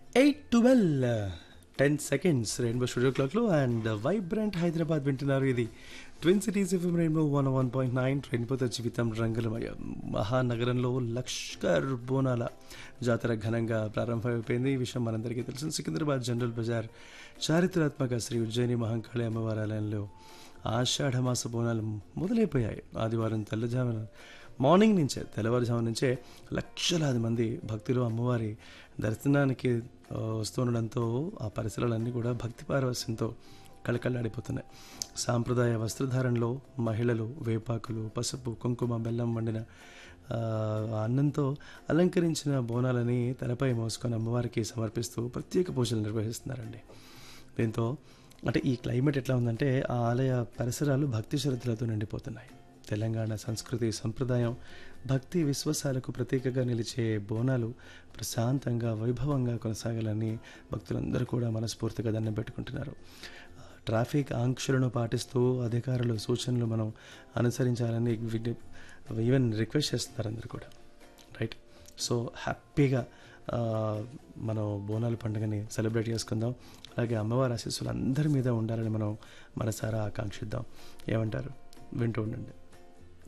eight twelve ten seconds rainbow studio క్లాక్లో and vibrant Hyderabad వింటున్నారు ఇది twin cities FM rainbow one one point nine రెయిన్బోతో జీవితం రంగులమయ మహానగరంలో లష్కర్ బోనాల జాతర ఘనంగా ప్రారంభమైపోయింది ఈ విషయం మనందరికీ తెలుసు సికింద్రాబాద్ జనరల్ బజార్ చారిత్రాత్మక శ్రీ ఉజ్జయిని మహంకాళి అమ్మవారి ఆలయంలో ఆషాఢమాస బోనాలు మొదలైపోయాయి ఆదివారం తెల్లజామున మార్నింగ్ నుంచే తెల్లవారుజాము నుంచే లక్షలాది మంది భక్తులు అమ్మవారి దర్శనానికి ఆ, వస్తుండడంతో ఆ పరిసరాలన్నీ కూడా భక్తి పారవస్యంతో కళకళలాడిపోతున్నాయి సాంప్రదాయ వస్త్రధారణలో మహిళలు వేపాకులు పసుపు కుంకుమ బెల్లం వండిన ఆ, అన్నంతో అలంకరించిన బోనాలని తలపై మోసుకొని అమ్మవారికి సమర్పిస్తూ ప్రత్యేక పూజలు నిర్వహిస్తున్నారండి దీంతో అంటే ఈ క్లైమేట్ ఎట్లా ఉందంటే ఆ ఆలయ పరిసరాలు భక్తి శ్రద్ధలతో నిండిపోతున్నాయి తెలంగాణ సంస్కృతి సంప్రదాయం భక్తి విశ్వాసాలకు ప్రతీకగా నిలిచే బోనాలు ప్రశాంతంగా వైభవంగా కొనసాగాలని భక్తులందరూ కూడా మనస్ఫూర్తిగా దండం పెట్టుకుంటున్నారు ట్రాఫిక్ ఆంక్షలను పాటిస్తూ అధికారుల సూచనలు మనం అనుసరించాలని విజ్ఞ- ఈవెన్ రిక్వెస్ట్ చేస్తున్నారు అందరు కూడా రైట్ సో హ్యాపీగా ఆ, మనం బోనాల పండుగని సెలబ్రేట్ చేసుకుందాం అలాగే అమ్మవారి ఆశీస్సులు అందరి మీద ఉండాలని మనం మనసారా ఆకాంక్షిద్దాం ఏమంటారు వింటూ ఉండండి